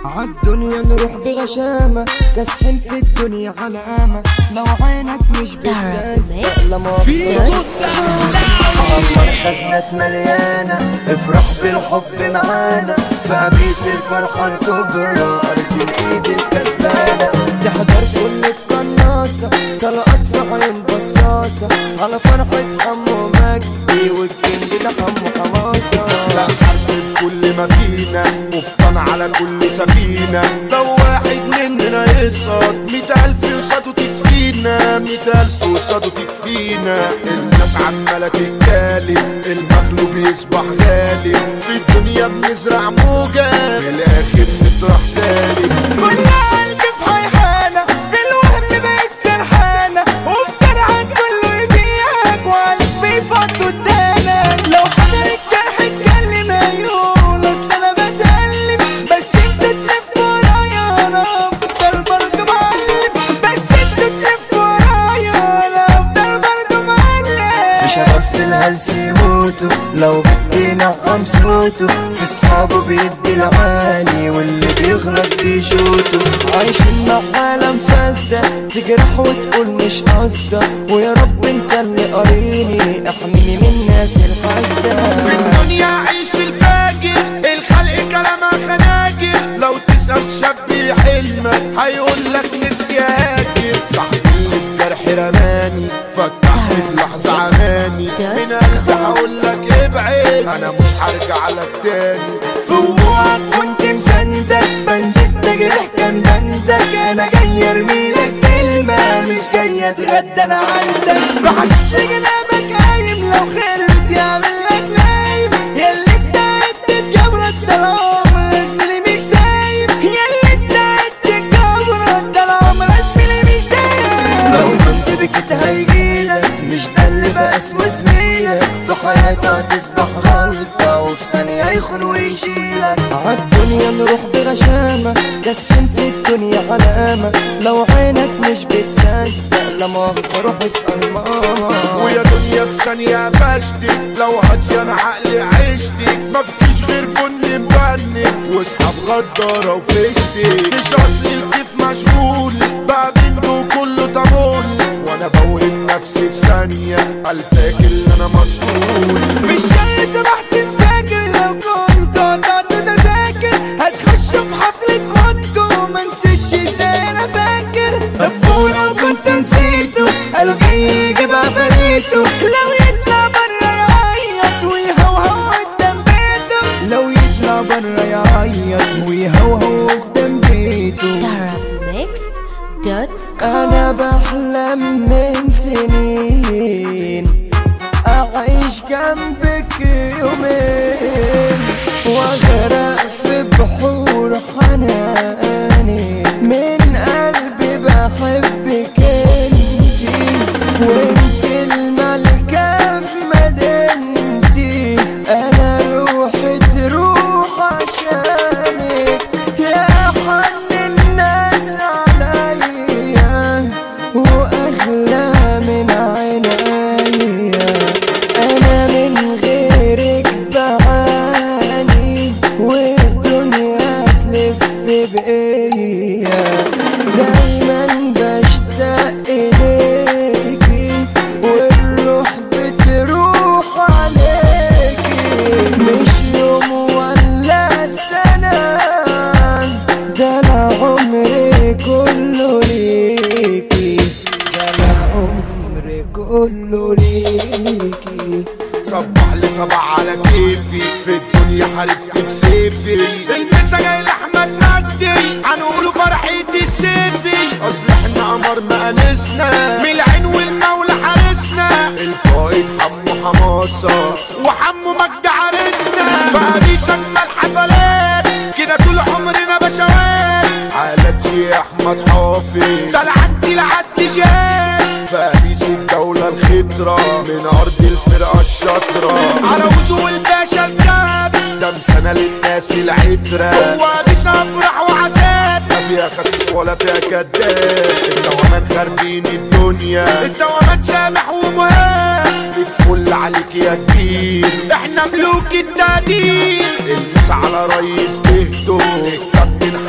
عالدنيا نروح بغشامة كاسحين في الدنيا علامة لو عينك مش بتصدق لما فيكو عمر خزنة مليانة افرح بالحب معانا في قميص الفرحة الكبرى أرض الإيد الكسبانة تحضر كل القناصة طلقت في عين بصاصة على فرحة حمو مجدي والجند ده حمو حماصة لا حرب كل ما فينا قبطان على كل سفينة لو واحد مننا يسقط مية ألف يقصدوا تكفينا مية ألف يقصدوا تكفينا الناس عمالة تتكلم المغلوب يصبح غالب في الدنيا بنزرع موجة في الآخر نطرح سالب كل قلبي في حيحانة في الوهم بقيت سرحانة وفي درعك كله يبيعك وقلبك بيفض قدامك لو حضر الجرح اتكلم عيون اصل انا بتألم بس انت تلف ورايا انا افضل برضه معلم بس انت تلف ورايا انا افضل برضه معلم في شباب في الهلس يموتوا لو بدينا نعم صوته في صحابه بيدي العالي واللي بيغلط بيشوته عايشين مع عالم فاسدة تجرح وتقول مش قصدة ويا رب انت اللي قاريني احميني من الناس الحاسدة في الدنيا عيش الفاجر الخلق كلامها خناجر لو تسأل شاب حلمك هيقول لك نفسي اهاجر صاحبي اللي الجرح رماني فتحني في لحظة عماني من قلبي هقول لك ابعد انا مش هرجع لك تاني فوقك كنت مسندك بندك تجرح كان بندك انا جاي ارمي لك كلمة مش جاي اتغدى انا عندك فحشت جنابك قايم لو خيرت يعمل لك نايم ياللي انت تتجبرك ده العمر زميلي مش دايم ياللي انت تتجبرك ده العمر زميلي مش دايم لو كنت بكت هيجيلك مش ده اللي بقى اسمه زميلك في حياتك هتصبح غلطة وفي ثانية يخون ويشيلك عالدنيا نروح بغشامة كاسحين في الدنيا علامة لو عينك مش بتصدق لما روح اسأل ماما ويا دنيا في ثانية فشتك لو هاتي انا عقلي عشتك مفيش غير بني مبنك واصحاب غدارة وفشتك مش اصلي الكيف مشغول بقى بنجو كله طابول وانا بوهم نفسي في ثانية الفاكر ان انا مسؤول في الشر سمحت مساكر لو كنت قطعت تذاكر هتخشوا في حفلة موتكم ما نسيتش زي انا فاكر طب لو كنت نسيته قالوا جاي يجيب عفاريته لو يطلع برا يعيط ويهوهو قدام بيته لو يطلع برا يعيط ويهوهو قدام بيته Mixed.com انا بحلم من سنين اعيش جنبك يومين واغرق في بحور حناني من قلبي بحبك انتي وانت الملكة في مدينتي انا روحي تروح عشانك يا حن الناس عليا واغلى من عينيا انا من غيرك بعاني والدنيا تلف بيا دايما بشتاق اليكي والروح بتروح عليكي مش يوم ولا سنة ده انا عمري كله ليكي ده انا عمري كله ليكي صبح لي صباح على كيفي في الدنيا حاربت بسيفي المسا جاي لاحمد مجدي هنقوله فرحتي السيفي اصل احنا قمر مقانسنا من العين والمولى حارسنا القائد حمو حماسة وحمو مجدي عرسنا فقريش اجمل حفلات كده طول عمرنا بشوات على جي احمد حافظ ده انا عندي لعد جهاد فارس الدولة الخضرة من أرض الفرقة الشاطرة على وصول الباشا الكابس سمسنة للناس العترة هو بيس أفرح وعذاب لا فيها خسيس ولا فيها كداب الدوامات خاربين الدنيا الدوامات سامح ومهاب بتفل عليك يا كبير احنا ملوك التقدير المس على ريس جهته الكابتن حمد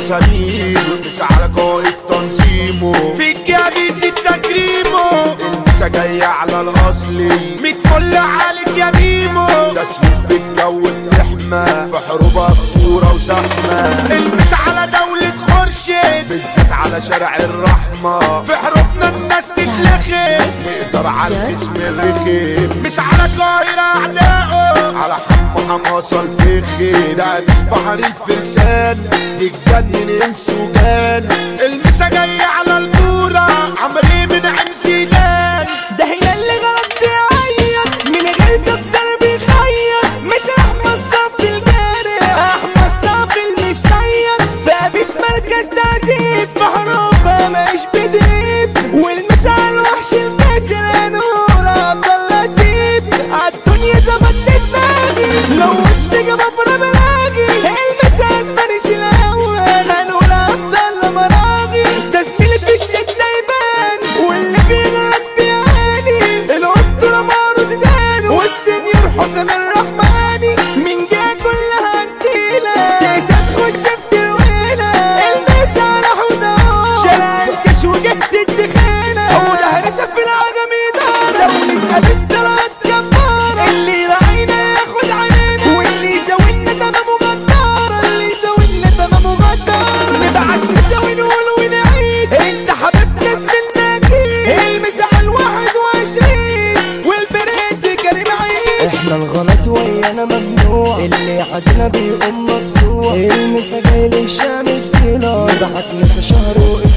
سليم بس على قائد تنظيمه في الجابيس التكريمه المسا جاية على الأصلي ميت فل عليك يا ميمو تسويق في الجو بتحمى في حروبها خطورة وزحمة المس على دولة خورشيد بالذات على شارع الرحمة في حروبنا الناس تتلخم نقدر على الخصم الرخيم مش على القاهرة أعدائه على حمو حماصة الفخي ده مش بحر الفرسان يتجنن انس وجان المسا جاية على الكورة عمري من عين زيدان ده هنا اللي غلط بيعيط من غير دكتور بيخيط مش احمد صف الجارح احمد صف المسيط فابس مركز تعذيب في حروبها مش بدريب والمسا على الوحش الكاسر نور عبد الله الديب عالدنيا زبط دماغي لو وسط جبابرة بلاقي المسا الفارس الاول هنقول عبد الله مراغي ده زميلي في الشدة يبان واللي بيغلط بيعاني الاسطورة مارو زيدان والسنيور حسام الرحماني من جهة كلها انتيلة تقسى تخش في ترويلة المس على حوضة شارع الكش وجهة الدخانة هو ده هرسة في العجم إدارة دولة أبيس طلعت جبارة اللي راعينا ياخد علينا واللي يزاولنا تمامه غدارة اللي يزاولنا تمامه غدارة نبعت نساوي نقول ونعيد انت حبيبنا زميلنا اكيد المسا على الواحد وعشرين والبرنس كريم عيد احنا الغلط ويانا ممنوع اللي عدنا بيقوم مفزوع المسا جاي لهشام الديلر بعت مسا شهر